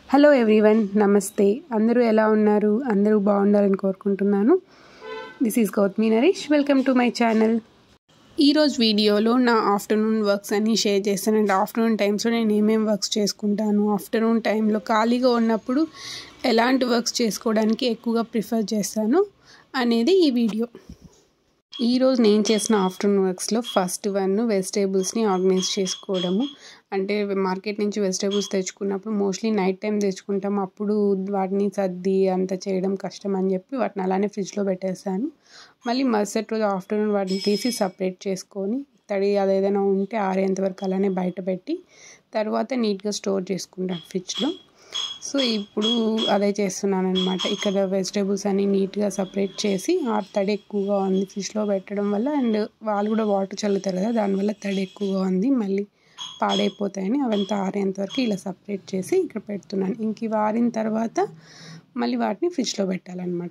hello everyone నమస్తే అందరూ ఎలా ఉన్నారు అందరూ బాగుండాలని కోరుకుంటున్నాను this is Gautami Naresh welcome to my channel ఈరోజు వీడియోలో నా ఆఫ్టర్నూన్ వర్క్స్ అన్నీ షేర్ చేస్తానండి ఆఫ్టర్నూన్ టైమ్స్లో నేను ఏమేమి వర్క్స్ చేసుకుంటాను ఆఫ్టర్నూన్ టైంలో ఖాళీగా ఉన్నప్పుడు ఎలాంటి వర్క్స్ చేసుకోవడానికి ఎక్కువగా ప్రిఫర్ చేస్తాను అనేది ఈ వీడియో ఈరోజు నేను చేసిన ఆఫ్టర్నూన్ వర్క్స్లో ఫస్ట్ వన్ వెజిటేబుల్స్ని ఆర్గనైజ్ చేసుకోవడము అంటే మార్కెట్ నుంచి వెజిటేబుల్స్ తెచ్చుకున్నప్పుడు మోస్ట్లీ నైట్ టైం తెచ్చుకుంటాం అప్పుడు వాటిని సర్ది అంత చేయడం కష్టం అని చెప్పి వాటిని అలానే ఫ్రిడ్జ్లో పెట్టేస్తాను మళ్ళీ మరుసటి రోజు ఆఫ్టర్నూన్ వాటిని తీసి సపరేట్ చేసుకొని తడి అది ఏదైనా ఉంటే ఆరేంత వరకు అలానే బయట పెట్టి తర్వాత నీట్గా స్టోర్ చేసుకుంటాను ఫ్రిడ్జ్లో సో ఇప్పుడు అదే చేస్తున్నాను అనమాట ఇక్కడ వెజిటేబుల్స్ అన్ని నీట్గా సపరేట్ చేసి ఆ తడి ఎక్కువగా ఉంది ఫ్రిడ్జ్లో పెట్టడం వల్ల అండ్ వాళ్ళు కూడా వాటర్ చల్లుతారు కదా దానివల్ల తడి ఎక్కువగా ఉంది మళ్ళీ పాడైపోతాయని అవంతా ఆరేంత వరకు ఇలా సపరేట్ చేసి ఇక్కడ పెడుతున్నాను ఇంక ఇవి ఆరిన తర్వాత మళ్ళీ వాటిని ఫ్రిడ్జ్లో పెట్టాలన్నమాట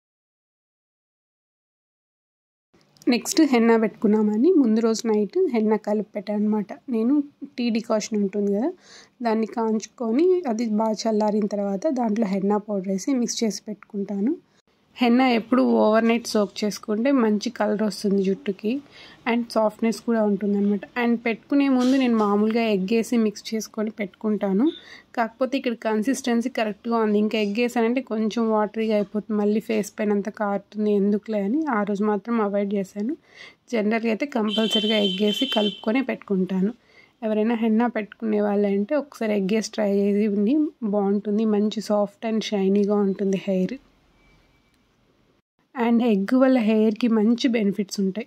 నెక్స్ట్ హెన్నా పెట్టుకున్నామని ముందు రోజు నైట్ హెన్నా కలిపి పెట్టాను అనమాట నేను టీ డికాషన్ ఉంటుంది కదా దాన్ని కాంచుకొని అది బాగా చల్లారిన తర్వాత దాంట్లో హెన్నా పౌడర్ వేసి మిక్స్ చేసి పెట్టుకుంటాను హెన్నా ఎప్పుడు ఓవర్ నైట్ సోక్ చేసుకుంటే మంచి కలర్ వస్తుంది జుట్టుకి అండ్ సాఫ్ట్నెస్ కూడా ఉంటుంది అనమాట అండ్ పెట్టుకునే ముందు నేను మామూలుగా ఎగ్ వేసి మిక్స్ చేసుకొని పెట్టుకుంటాను కాకపోతే ఇక్కడ కన్సిస్టెన్సీ కరెక్ట్గా ఉంది ఇంకా ఎగ్ వేసానంటే కొంచెం వాటరీగా అయిపోతుంది మళ్ళీ ఫేస్ పైన అంతా కారుతుంది ఎందుకులే అని ఆ రోజు మాత్రం అవాయిడ్ చేశాను జనరల్గా అయితే కంపల్సరీగా ఎగ్ వేసి కలుపుకొనే పెట్టుకుంటాను ఎవరైనా హెన్నా పెట్టుకునే వాళ్ళంటే ఒకసారి ఎగ్ వేసి ట్రై చేసి బాగుంటుంది మంచి సాఫ్ట్ అండ్ షైనీగా ఉంటుంది హెయిర్ అండ్ ఎగ్ వల్ల హెయిర్కి మంచి బెనిఫిట్స్ ఉంటాయి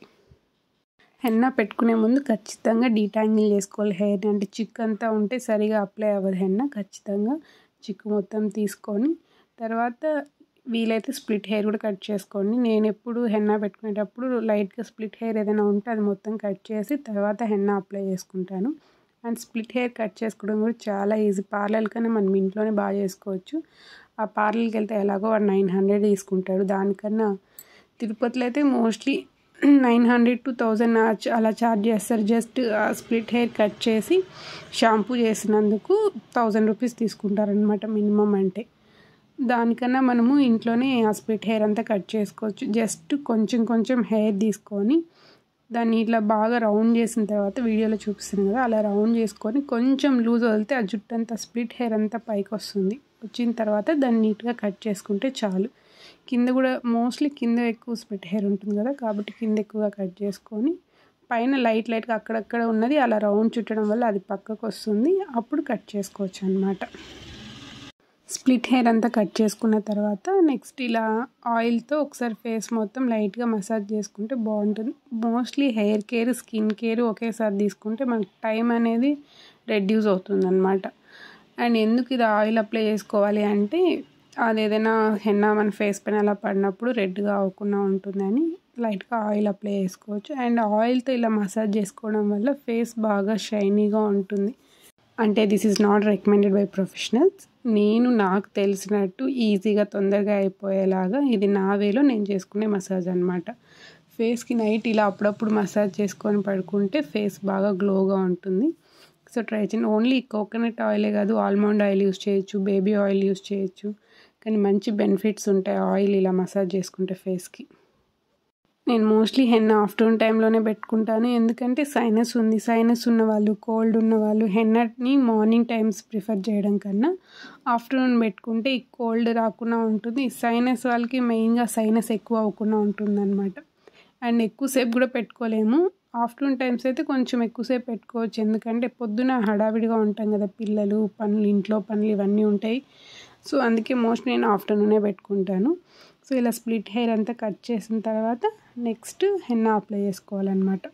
హెన్నా పెట్టుకునే ముందు ఖచ్చితంగా డీటాంగిల్ చేసుకోవాలి హెయిర్ అంటే చిక్ అంతా ఉంటే సరిగా అప్లై అవ్వదు హెన్నా ఖచ్చితంగా చిక్కు మొత్తం తీసుకొని తర్వాత వీలైతే స్ప్లిట్ హెయిర్ కూడా కట్ చేసుకోండి నేను ఎప్పుడు హెన్నా పెట్టుకునేటప్పుడు లైట్గా స్ప్లిట్ హెయిర్ ఏదైనా ఉంటే అది మొత్తం కట్ చేసి తర్వాత హెన్నా అప్లై చేసుకుంటాను అండ్ స్ప్లిట్ హెయిర్ కట్ చేసుకోవడం కూడా చాలా ఈజీ పార్లర్ కన్నా మనం ఇంట్లోనే బాగా చేసుకోవచ్చు ఆ పార్లర్కి వెళ్తే ఎలాగో వాడు నైన్ హండ్రెడ్ తీసుకుంటాడు దానికన్నా తిరుపతిలో అయితే mostly nine hundred two thousand అలా ఛార్జ్ చేస్తారు జస్ట్ స్ప్లిట్ హెయిర్ కట్ చేసి షాంపూ చేసినందుకు థౌజండ్ రూపీస్ తీసుకుంటారనమాట మినిమం అంటే దానికన్నా మనము ఇంట్లోనే ఆ స్ప్లిట్ హెయిర్ అంతా కట్ చేసుకోవచ్చు జస్ట్ కొంచెం కొంచెం హెయిర్ తీసుకొని దాన్ని ఇట్లా బాగా రౌండ్ చేసిన తర్వాత వీడియోలో చూపిస్తాను కదా అలా రౌండ్ చేసుకొని కొంచెం లూజ్ వదిలితే ఆ జుట్టు అంతా స్ప్లిట్ హెయిర్ అంతా పైకి వస్తుంది వచ్చిన తర్వాత దాన్ని నీట్గా కట్ చేసుకుంటే చాలు కింద కూడా మోస్ట్లీ కింద ఎక్కువ స్ప్లిట్ హెయిర్ ఉంటుంది కదా కాబట్టి కింద ఎక్కువగా కట్ చేసుకొని పైన లైట్ లైట్గా అక్కడక్కడ ఉన్నది అలా రౌండ్ చుట్టడం వల్ల అది పక్కకు వస్తుంది అప్పుడు కట్ చేసుకోవచ్చు అనమాట స్ప్లిట్ హెయిర్ అంతా కట్ చేసుకున్న తర్వాత నెక్స్ట్ ఇలా ఆయిల్తో ఒకసారి ఫేస్ మొత్తం లైట్గా మసాజ్ చేసుకుంటే బాగుంటుంది mostly hair care skin care ఒకేసారి తీసుకుంటే మనకి టైం అనేది రెడ్యూస్ అవుతుంది అనమాట అండ్ ఎందుకు ఇది ఆయిల్ అప్లై చేసుకోవాలి అంటే అది ఏదైనా హెన్నా మన ఫేస్ పైన అలా పడినప్పుడు రెడ్గా అవ్వకుండా ఉంటుందని లైట్గా ఆయిల్ అప్లై చేసుకోవచ్చు అండ్ ఆయిల్తో ఇలా మసాజ్ చేసుకోవడం వల్ల ఫేస్ బాగా షైనీగా ఉంటుంది అంటే this is not recommended by professionals నేను నాకు తెలిసినట్టు ఈజీగా తొందరగా అయిపోయేలాగా ఇది నా వేలో నేను చేసుకునే మసాజ్ అనమాట ఫేస్కి నైట్ ఇలా అప్పుడప్పుడు మసాజ్ చేసుకొని పడుకుంటే ఫేస్ బాగా గ్లోగా ఉంటుంది సో ట్రై చేయండి ఓన్లీ కోకోనట్ ఆయిలే కాదు ఆల్మండ్ ఆయిల్ యూస్ చేయొచ్చు బేబీ ఆయిల్ యూస్ చేయొచ్చు కానీ మంచి బెనిఫిట్స్ ఉంటాయి ఆయిల్ ఇలా మసాజ్ చేసుకుంటే ఫేస్కి నేను మోస్ట్లీ హెన్న ఆఫ్టర్నూన్ టైంలోనే పెట్టుకుంటాను ఎందుకంటే సైనస్ ఉంది సైనస్ ఉన్న వాళ్ళు కోల్డ్ ఉన్న వాళ్ళు హెన్నట్ని మార్నింగ్ టైమ్స్ ప్రిఫర్ చేయడం కన్నా ఆఫ్టర్నూన్ పెట్టుకుంటే ఈ కోల్డ్ రాకుండా ఉంటుంది సైనస్ వాళ్ళకి మెయిన్గా సైనస్ ఎక్కువ అవ్వకుండా ఉంటుంది అనమాట అండ్ ఎక్కువసేపు కూడా పెట్టుకోలేము ఆఫ్టర్నూన్ టైమ్స్ అయితే కొంచెం ఎక్కువసేపు పెట్టుకోవచ్చు ఎందుకంటే పొద్దున హడావిడిగా ఉంటాం కదా పిల్లలు పనులు ఇంట్లో పనులు ఇవన్నీ ఉంటాయి సో అందుకే మోస్ట్ నేను ఆఫ్టర్నూనే పెట్టుకుంటాను సో ఇలా స్ప్లిట్ హెయిర్ అంతా కట్ చేసిన తర్వాత నెక్స్ట్ హెన్నా అప్లై చేసుకోవాలన్నమాట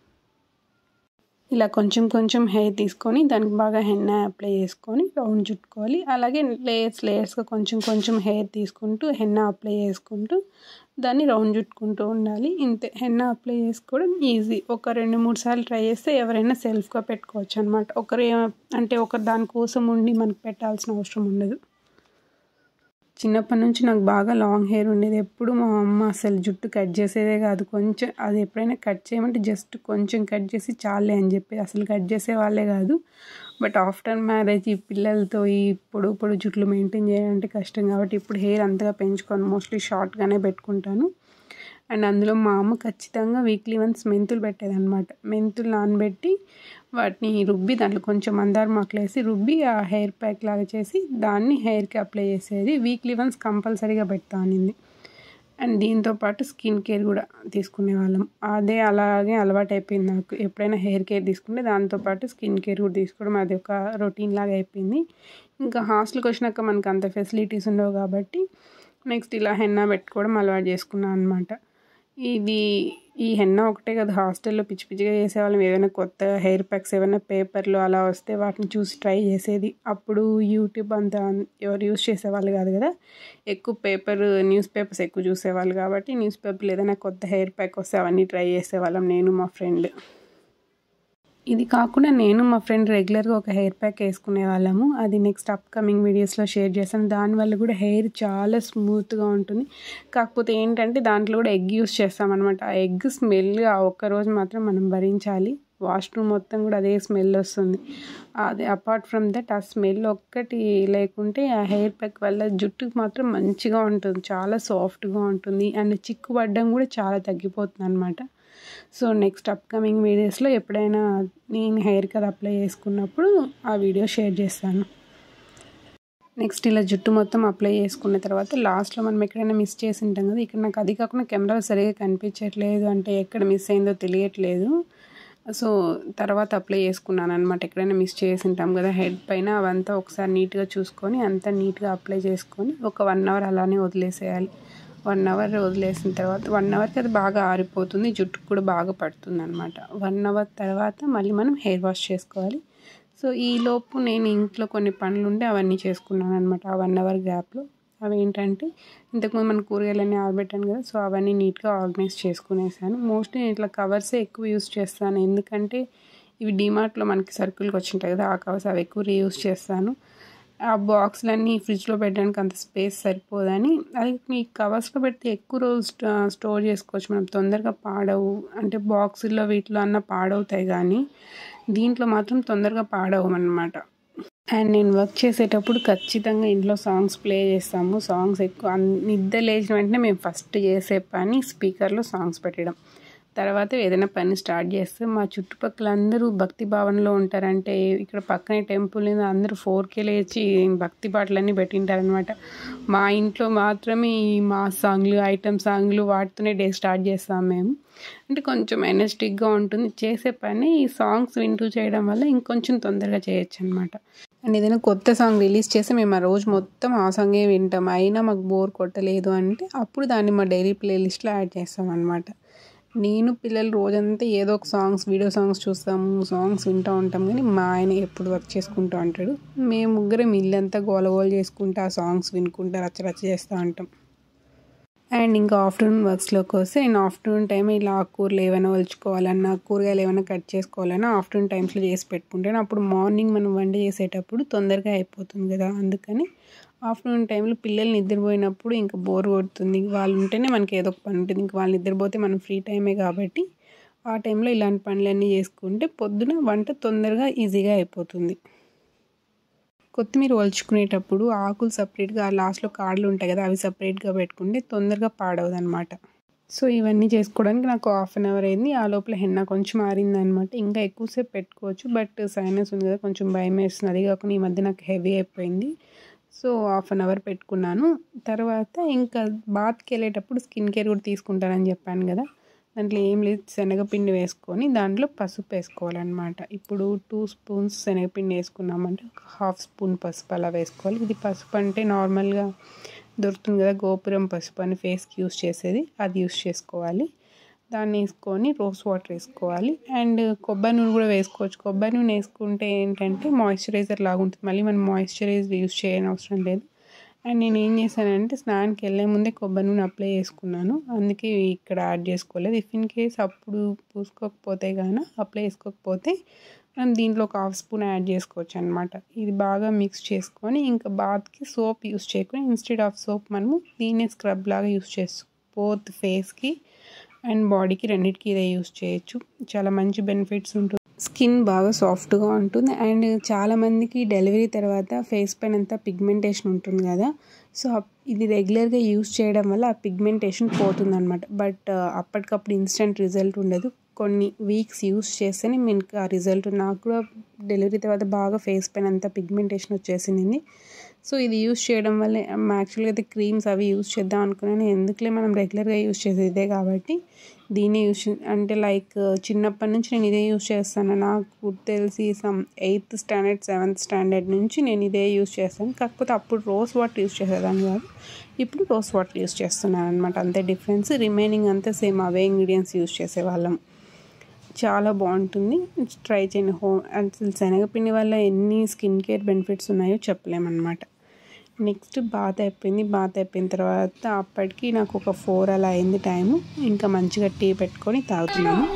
ఇలా కొంచెం కొంచెం హెయిర్ తీసుకొని దానికి బాగా హెన్నా అప్లై చేసుకొని రౌండ్ చుట్టుకోవాలి అలాగే లేయర్స్ లేయర్స్గా కొంచెం కొంచెం హెయిర్ తీసుకుంటూ హెన్నా అప్లై చేసుకుంటూ దాన్ని రౌండ్ చుట్టుకుంటూ ఉండాలి ఇంతే హెన్నా అప్లై చేసుకోవడం ఈజీ ఒక రెండు మూడు సార్లు ట్రై చేస్తే ఎవరైనా సెల్ఫ్గా పెట్టుకోవచ్చు అనమాట ఒకరు అంటే ఒకరు దానికోసం ఉండి మనకు పెట్టాల్సిన అవసరం ఉండదు చిన్నప్పటి నుంచి నాకు బాగా లాంగ్ హెయిర్ ఉండేది ఎప్పుడు మా అమ్మ అసలు జుట్టు కట్ చేసేదే కాదు కొంచెం అది ఎప్పుడైనా కట్ చేయమంటే జస్ట్ కొంచెం కట్ చేసి చాలే అని చెప్పి అసలు కట్ చేసే వాళ్ళే కాదు బట్ ఆఫ్టర్ మ్యారేజ్ ఈ పిల్లలతో ఈ పొడుగు పొడుగు జుట్లు మెయింటైన్ చేయాలంటే కష్టం కాబట్టి ఇప్పుడు హెయిర్ అంతగా పెంచుకోను మోస్ట్లీ షార్ట్గానే పెట్టుకుంటాను అండ్ అందులో మా అమ్మ ఖచ్చితంగా వీక్లీ వన్స్ మెంతులు పెట్టేదన్నమాట మెంతులు నానబెట్టి వాటిని రుబ్బి దాంట్లో కొంచెం మందార మొక్కలు వేసి రుబ్బి ఆ హెయిర్ ప్యాక్ లాగా చేసి దాన్ని హెయిర్కి అప్లై చేసేది వీక్లీ వన్స్ కంపల్సరీగా పెడతా అనింది అండ్ దీంతో పాటు స్కిన్ కేర్ కూడా తీసుకునే వాళ్ళం అదే అలాగే అలవాటు అయిపోయింది నాకు ఎప్పుడైనా హెయిర్ కేర్ తీసుకుంటే దాంతోపాటు స్కిన్ కేర్ కూడా తీసుకోవడం అది ఒక రొటీన్ లాగా అయిపోయింది ఇంకా హాస్టల్కి వచ్చినాక మనకు అంత ఫెసిలిటీస్ ఉండవు కాబట్టి నెక్స్ట్ ఇలా హెన్నా పెట్టుకోవడం అలవాటు చేసుకున్నాను అనమాట ఇది ఈ హెన్నా ఒకటే కదా హాస్టల్లో పిచ్చి పిచ్చిగా చేసేవాళ్ళం ఏదైనా కొత్త హెయిర్ ప్యాక్స్ ఏమైనా పేపర్లు అలా వస్తే వాటిని చూసి ట్రై చేసేది అప్పుడు యూట్యూబ్ అంతా ఎవరు యూస్ చేసేవాళ్ళు కాదు కదా ఎక్కువ పేపర్ న్యూస్ పేపర్స్ ఎక్కువ చూసేవాళ్ళు కాబట్టి న్యూస్ పేపర్లు ఏదైనా కొత్త హెయిర్ ప్యాక్ వస్తే అవన్నీ ట్రై చేసేవాళ్ళం నేను మా ఫ్రెండ్ ఇది కాకుండా నేను మా ఫ్రెండ్ రెగ్యులర్గా ఒక హెయిర్ ప్యాక్ వేసుకునే వాళ్ళము అది నెక్స్ట్ అప్కమింగ్ వీడియోస్లో షేర్ చేస్తాను దానివల్ల కూడా హెయిర్ చాలా స్మూత్గా ఉంటుంది కాకపోతే ఏంటంటే దాంట్లో కూడా ఎగ్ యూస్ చేస్తామన్నమాట ఆ ఎగ్ స్మెల్ ఆ ఒక్క రోజు మాత్రం మనం భరించాలి వాష్రూమ్ మొత్తం కూడా అదే స్మెల్ వస్తుంది అది అపార్ట్ ఫ్రమ్ దట్ ఆ స్మెల్ ఒక్కటి లేకుంటే ఆ హెయిర్ ప్యాక్ వల్ల జుట్టుకు మాత్రం మంచిగా ఉంటుంది చాలా సాఫ్ట్గా ఉంటుంది అండ్ చిక్కు పడ్డం కూడా చాలా తగ్గిపోతుంది అనమాట సో నెక్స్ట్ అప్కమింగ్ వీడియోస్లో ఎప్పుడైనా నేను హెయిర్ కలర్ అప్లై చేసుకున్నప్పుడు ఆ వీడియో షేర్ చేస్తాను నెక్స్ట్ ఇలా జుట్టు మొత్తం అప్లై చేసుకున్న తర్వాత లాస్ట్లో మనం ఎక్కడైనా మిస్ చేసి ఉంటాం కదా ఇక్కడ నాకు అది కాకుండా కెమెరా సరిగా కనిపించట్లేదు అంటే ఎక్కడ మిస్ అయిందో తెలియట్లేదు సో తర్వాత అప్లై చేసుకున్నాను అనమాట ఎక్కడైనా మిస్ చేసి ఉంటాం కదా హెడ్ పైన అవంతా ఒకసారి నీట్గా చూసుకొని అంతా నీట్గా అప్లై చేసుకొని ఒక వన్ అవర్ అలానే వదిలేసేయాలి వన్ అవర్ వదిలేసిన తర్వాత వన్ అవర్కి అది బాగా ఆరిపోతుంది జుట్టుకు కూడా బాగా పడుతుంది అనమాట వన్ అవర్ తర్వాత మళ్ళీ మనం హెయిర్ వాష్ చేసుకోవాలి సో ఈలోపు నేను ఇంట్లో కొన్ని పనులు ఉంటే అవన్నీ చేసుకున్నాను అనమాట ఆ వన్ అవర్ గ్యాప్లో అవి ఏంటంటే ఇంతకుముందు మన కూరగాయలన్నీ ఆరబెట్టాను కదా సో అవన్నీ నీట్గా ఆర్గనైజ్ చేసుకునేసాను మోస్ట్లీ నేను ఇట్లా కవర్సే ఎక్కువ యూస్ చేస్తాను ఎందుకంటే ఇవి డిమార్ట్లో మనకి సర్కిల్కి వచ్చింటాయి కదా ఆ కవర్స్ అవి ఎక్కువ రీయూస్ చేస్తాను ఆ బాక్స్లన్నీ ఫ్రిడ్జ్లో పెట్టడానికి అంత స్పేస్ సరిపోదని అది మీ కవర్స్లో పెడితే ఎక్కువ రోజు స్టోర్ చేసుకోవచ్చు మనం తొందరగా పాడవు అంటే బాక్సుల్లో వీటిలో అన్న పాడవుతాయి కానీ దీంట్లో మాత్రం తొందరగా పాడవు అనమాట అండ్ నేను వర్క్ చేసేటప్పుడు ఖచ్చితంగా ఇంట్లో సాంగ్స్ ప్లే చేస్తాము సాంగ్స్ ఎక్కువ నిద్ర లేచిన వెంటనే మేము ఫస్ట్ చేసే పని స్పీకర్లో సాంగ్స్ పెట్టడం తర్వాత ఏదైనా పని స్టార్ట్ చేస్తే మా చుట్టుపక్కల అందరూ భక్తి భావనలో ఉంటారంటే ఇక్కడ పక్కనే టెంపుల్ అందరూ ఫోర్కే లేచి భక్తి పాటలన్నీ పెట్టింటారనమాట మా ఇంట్లో మాత్రమే ఈ మా సాంగ్లు ఐటమ్ సాంగ్లు వాటితోనే డే స్టార్ట్ చేస్తాం మేము అంటే కొంచెం ఎనర్జెటిక్గా ఉంటుంది చేసే పని ఈ సాంగ్స్ వింటూ చేయడం వల్ల ఇంకొంచెం తొందరగా చేయొచ్చు అనమాట అండ్ ఏదైనా కొత్త సాంగ్ రిలీజ్ చేస్తే మేము ఆ రోజు మొత్తం ఆ సాంగే వింటాం అయినా మాకు బోర్ కొట్టలేదు అంటే అప్పుడు దాన్ని మా డైలీ ప్లేలిస్ట్లో యాడ్ చేస్తాం అనమాట నేను పిల్లలు రోజంతా ఏదో ఒక సాంగ్స్ వీడియో సాంగ్స్ చూస్తాము సాంగ్స్ వింటూ ఉంటాం కానీ మా ఆయన ఎప్పుడు వర్క్ చేసుకుంటూ ఉంటాడు మేము ముగ్గురం ఇల్లంతా గోలగోల చేసుకుంటూ ఆ సాంగ్స్ వినుకుంటూ రచ్చ రచ్చ చేస్తూ ఉంటాం అండ్ ఇంకా ఆఫ్టర్నూన్ వర్క్స్లోకి వస్తే నేను ఆఫ్టర్నూన్ టైం ఇలా ఆకుకూరలు ఏమైనా ఒలుచుకోవాలన్నా కూరగాయలు ఏమైనా కట్ చేసుకోవాలన్నా ఆఫ్టర్నూన్ టైమ్స్లో చేసి పెట్టుకుంటాను అప్పుడు మార్నింగ్ మనం వంట చేసేటప్పుడు తొందరగా అయిపోతుంది కదా అందుకని ఆఫ్టర్నూన్ టైంలో పిల్లలు నిద్రపోయినప్పుడు ఇంకా బోర్ కొడుతుంది వాళ్ళు ఉంటేనే మనకి ఏదో ఒక పని ఉంటుంది ఇంకా వాళ్ళు నిద్రపోతే మనం ఫ్రీ టైమే కాబట్టి ఆ టైంలో ఇలాంటి పనులన్నీ చేసుకుంటే పొద్దున వంట తొందరగా ఈజీగా అయిపోతుంది కొత్తిమీర ఒలుచుకునేటప్పుడు ఆకులు సపరేట్గా లాస్ట్లో కాడలు ఉంటాయి కదా అవి సపరేట్గా పెట్టుకుంటే తొందరగా పాడవదు అనమాట సో ఇవన్నీ చేసుకోవడానికి నాకు హాఫ్ అన్ అవర్ అయింది ఆ లోపల హెన్న కొంచెం మారింది అనమాట ఇంకా ఎక్కువసేపు పెట్టుకోవచ్చు బట్ సైనస్ ఉంది కదా కొంచెం భయం వేస్తుంది అది కాకుండా ఈ మధ్య నాకు హెవీ అయిపోయింది సో హాఫ్ అన్ అవర్ పెట్టుకున్నాను తర్వాత ఇంకా బాత్కి వెళ్ళేటప్పుడు స్కిన్ కేర్ కూడా తీసుకుంటానని చెప్పాను కదా దాంట్లో ఏం లేదు శనగపిండి వేసుకొని దాంట్లో పసుపు వేసుకోవాలన్నమాట ఇప్పుడు టూ స్పూన్స్ శనగపిండి వేసుకున్నామంటే ఒక హాఫ్ స్పూన్ పసుపు అలా వేసుకోవాలి ఇది పసుపు అంటే నార్మల్గా దొరుకుతుంది కదా గోపురం పసుపు అని ఫేస్కి యూస్ చేసేది అది యూస్ చేసుకోవాలి దాన్ని వేసుకొని రోస్ వాటర్ వేసుకోవాలి అండ్ కొబ్బరి నూనె కూడా వేసుకోవచ్చు కొబ్బరి నూనె వేసుకుంటే ఏంటంటే మాయిశ్చరైజర్ లాగా ఉంటుంది మళ్ళీ మనం మాయిశ్చరైజర్ యూస్ చేయని అవసరం లేదు అండ్ నేను ఏం చేశానంటే స్నానానికి వెళ్ళే ముందే కొబ్బరి నూనె అప్లై చేసుకున్నాను అందుకే ఇక్కడ యాడ్ చేసుకోలేదు ఇఫ్ ఇన్ కేస్ అప్పుడు పూసుకోకపోతే కానీ అప్లై చేసుకోకపోతే మనం దీంట్లో ఒక హాఫ్ స్పూన్ యాడ్ చేసుకోవచ్చు అనమాట ఇది బాగా మిక్స్ చేసుకొని ఇంకా బాత్కి సోప్ యూస్ చేయకుండా ఇన్స్టెడ్ ఆఫ్ సోప్ మనము దీన్నే స్క్రబ్ లాగా యూస్ చేసుకో బోత్ ఫేస్కి అండ్ బాడీకి రెండింటికి ఇదే యూస్ చేయొచ్చు చాలా మంచి బెనిఫిట్స్ ఉంటుంది స్కిన్ బాగా సాఫ్ట్గా ఉంటుంది అండ్ చాలామందికి డెలివరీ తర్వాత ఫేస్ పైన అంతా పిగ్మెంటేషన్ ఉంటుంది కదా సో ఇది రెగ్యులర్గా యూస్ చేయడం వల్ల ఆ పిగ్మెంటేషన్ పోతుంది అనమాట బట్ అప్పటికప్పుడు ఇన్స్టెంట్ రిజల్ట్ ఉండదు కొన్ని వీక్స్ యూస్ చేస్తేనే మీకు ఆ రిజల్ట్ నాకు కూడా డెలివరీ తర్వాత బాగా ఫేస్ పైన అంతా పిగ్మెంటేషన్ వచ్చేసింది సో ఇది యూస్ చేయడం వల్ల యాక్చువల్గా అయితే క్రీమ్స్ అవి యూస్ చేద్దాం అనుకున్నాను ఎందుకులే మనం రెగ్యులర్గా యూస్ చేసేది ఇదే కాబట్టి దీన్ని యూస్ అంటే లైక్ చిన్నప్పటి నుంచి నేను ఇదే యూస్ చేస్తాను నాకు తెలిసి some eighth standard seventh standard నుంచి నేను ఇదే యూస్ చేస్తాను కాకపోతే అప్పుడు రోజ్ వాటర్ యూస్ చేసేదాన్ని కాదు ఇప్పుడు రోజ్ వాటర్ యూస్ చేస్తున్నాను అనమాట అంతే డిఫరెన్స్ రిమైనింగ్ అంతా సేమ్ అవే ఇంగ్రీడియంట్స్ యూస్ చేసేవాళ్ళం చాలా బాగుంటుంది ట్రై చేయండి హోమ్ అసలు శనగపిండి వల్ల ఎన్ని స్కిన్ కేర్ బెనిఫిట్స్ ఉన్నాయో చెప్పలేమన్నమాట నెక్స్ట్ బాత్ అయిపోయింది బాత్ అయిపోయిన తర్వాత అప్పటికి నాకు ఒక ఫోర్ అలా అయింది టైము ఇంకా మంచిగా టీ పెట్టుకొని తాగుతున్నాను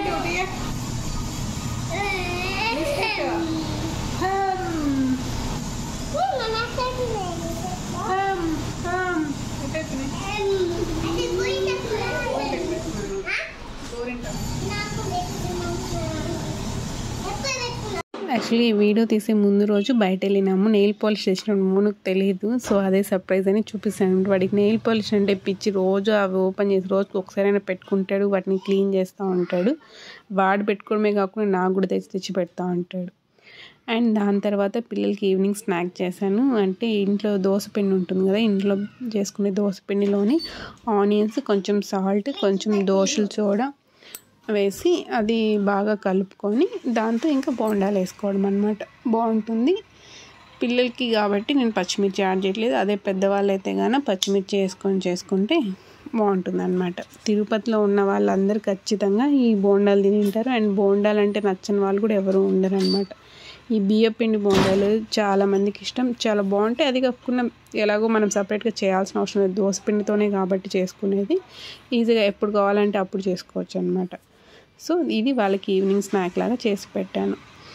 యాక్చువల్లీ ఈ వీడియో తీసే ముందు రోజు బయట వెళ్ళినాము నెయిల్ పాలిష్ చేసిన మూనుకు తెలియదు సో అదే సర్ప్రైజ్ అని చూపిస్తాను వాడికి నెయిల్ పాలిష్ అంటే పిచ్చి రోజు అవి ఓపెన్ చేసి రోజుకి ఒకసారైనా పెట్టుకుంటాడు వాటిని క్లీన్ చేస్తూ ఉంటాడు వాడు పెట్టుకోవడమే కాకుండా నాకు కూడా తెచ్చి తెచ్చి పెడతా ఉంటాడు అండ్ దాని తర్వాత పిల్లలకి ఈవినింగ్ స్నాక్ చేశాను అంటే ఇంట్లో దోసపిండి ఉంటుంది కదా ఇంట్లో చేసుకునే దోసపిండిలోని ఆనియన్స్ కొంచెం సాల్ట్ కొంచెం దోశలు సోడా వేసి అది బాగా కలుపుకొని దాంతో ఇంకా బోండాలు వేసుకోవడం అనమాట బాగుంటుంది పిల్లలకి కాబట్టి నేను పచ్చిమిర్చి యాడ్ చేయట్లేదు అదే పెద్దవాళ్ళు అయితే కానీ పచ్చిమిర్చి వేసుకొని చేసుకుంటే బాగుంటుంది అనమాట తిరుపతిలో ఉన్న వాళ్ళందరూ ఖచ్చితంగా ఈ బోండాలు తింటారు అండ్ బోండాలు అంటే నచ్చని వాళ్ళు కూడా ఎవరు ఉండరు అనమాట ఈ బియ్యపిండి బోండాలు చాలా మందికి ఇష్టం చాలా బాగుంటాయి అది కాకుండా ఎలాగో మనం సపరేట్గా చేయాల్సిన అవసరం లేదు దోసపిండితోనే కాబట్టి చేసుకునేది ఈజీగా ఎప్పుడు కావాలంటే అప్పుడు చేసుకోవచ్చు అనమాట సో ఇది వాళ్ళకి ఈవినింగ్ స్నాక్ లాగా చేసి పెట్టాను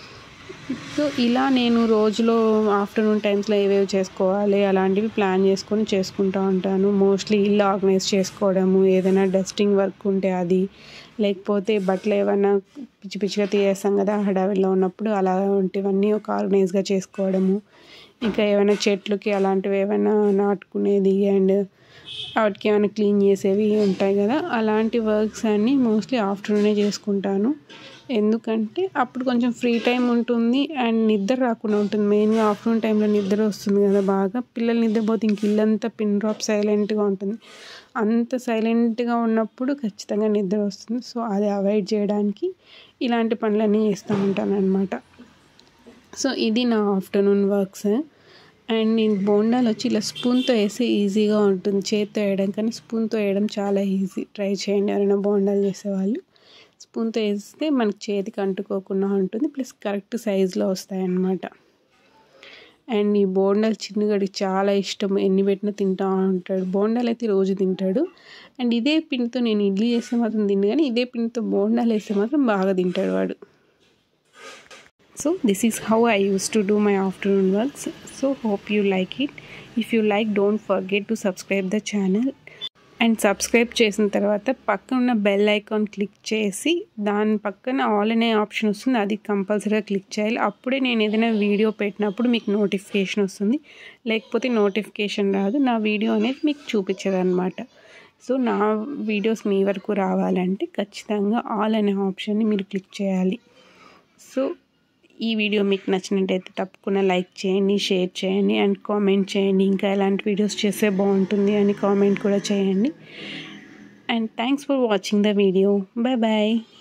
సో ఇలా నేను రోజులో ఆఫ్టర్నూన్ టైమ్స్లో ఏవేవి చేసుకోవాలి అలాంటివి ప్లాన్ చేసుకొని చేసుకుంటూ ఉంటాను మోస్ట్లీ ఇల్లు ఆర్గనైజ్ చేసుకోవడము ఏదైనా డస్టింగ్ వర్క్ ఉంటే అది లేకపోతే బట్టలు ఏమైనా పిచ్చి పిచ్చిగా తీయేస్తాం కదా హడావిడిలో ఉన్నప్పుడు అలా వంటివన్నీ ఒక ఆర్గనైజ్గా చేసుకోవడము ఇంకా ఏమైనా చెట్లకి అలాంటివి ఏమైనా నాటుకునేది అండ్ వాటికి ఏమైనా క్లీన్ చేసేవి ఉంటాయి కదా అలాంటి వర్క్స్ అన్నీ మోస్ట్లీ ఆఫ్టర్నూనే చేసుకుంటాను ఎందుకంటే అప్పుడు కొంచెం ఫ్రీ టైం ఉంటుంది అండ్ నిద్ర రాకుండా ఉంటుంది మెయిన్గా ఆఫ్టర్నూన్ టైంలో నిద్ర వస్తుంది కదా బాగా పిల్లలు నిద్రపోతే ఇంక ఇల్లంతా పిన్ డ్రాప్ సైలెంట్గా ఉంటుంది అంత సైలెంట్గా ఉన్నప్పుడు ఖచ్చితంగా నిద్ర వస్తుంది సో అది అవాయిడ్ చేయడానికి ఇలాంటి పనులన్నీ చేస్తూ ఉంటాను అనమాట సో ఇది నా ఆఫ్టర్నూన్ వర్క్స్ అండ్ నేను బోండాలు వచ్చి ఇలా స్పూన్తో వేస్తే ఈజీగా ఉంటుంది చేత్తో వేయడం కానీ స్పూన్తో వేయడం చాలా ఈజీ ట్రై చేయండి ఎవరైనా బోండాలు చేసేవాళ్ళు స్పూన్తో వేస్తే మనకి చేతికి అంటుకోకుండా ఉంటుంది ప్లస్ కరెక్ట్ సైజులో వస్తాయి అన్నమాట అండ్ ఈ బోండాలు చిన్నగడికి చాలా ఇష్టం ఎన్ని పెట్టినా తింటూ ఉంటాడు బోండాలు అయితే రోజు తింటాడు అండ్ ఇదే పిండితో నేను ఇడ్లీ చేస్తే మాత్రం తిండు కానీ ఇదే పిండితో బోండాలు వేస్తే మాత్రం బాగా తింటాడు వాడు so this is how i used to do my afternoon works so hope you like it if you like don't forget to subscribe the channel and subscribe చేసిన తర్వాత పక్కన ఉన్న బెల్ ఐకాన్ క్లిక్ చేసి దాని పక్కన ఆల్ అనే option వస్తుంది అది కంపల్సరీగా క్లిక్ చేయాలి అప్పుడే నేను ఏదైనా వీడియో పెట్టినప్పుడు మీకు నోటిఫికేషన్ వస్తుంది లేకపోతే నోటిఫికేషన్ రాదు నా వీడియో అనేది మీకు చూపించదు అనమాట సో నా వీడియోస్ మీ వరకు రావాలంటే ఖచ్చితంగా ఆల్ అనే ఆప్షన్ని మీరు క్లిక్ చేయాలి సో ఈ వీడియో మీకు నచ్చినట్టయితే తప్పకుండా లైక్ చేయండి షేర్ చేయండి అండ్ కామెంట్ చేయండి ఇంకా ఎలాంటి వీడియోస్ చేస్తే బాగుంటుంది అని కామెంట్ కూడా చేయండి and thanks for watching the video bye bye